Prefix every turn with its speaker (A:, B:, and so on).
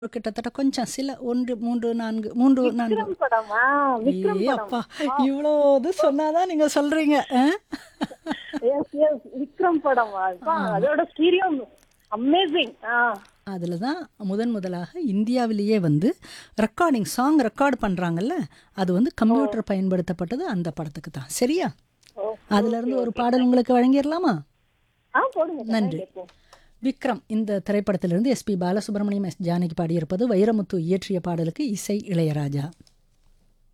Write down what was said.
A: கிட்டத்தட்ட கொஞ்சம் சில ஒன்று மூன்று நான்கு மூன்று நான்கு
B: விக்ரம் படமா விக்ரம்
A: ஏய்
B: படம்
A: அப்பா இவ்வளோ இது சொன்னாதான் நீங்க சொல்றீங்க ஆ?
B: எஸ் எஸ் விக்ரம் படமா அப்பா, அதோட ஸ்டீரியோ அமேசிங் ஆ
A: அதில் தான் முதன் முதலாக இந்தியாவிலேயே வந்து ரெக்கார்டிங் சாங் ரெக்கார்ட் பண்ணுறாங்கல்ல அது வந்து கம்ப்யூட்டர் பயன்படுத்தப்பட்டது அந்த படத்துக்கு தான் சரியா
B: ஓ,
A: அதிலிருந்து ஒரு பாடல் உங்களுக்கு வழங்கிடலாமா
B: ஆ போடுங்க
A: நன்றி.
B: கேட்போம்.
A: விக்ரம் இந்த திரைப்படத்திலிருந்து எஸ்பி பாலசுப்ரமணியம் எஸ் ஜானகி பாடியிருப்பது வைரமுத்து இயற்றிய பாடலுக்கு இசை இளையராஜா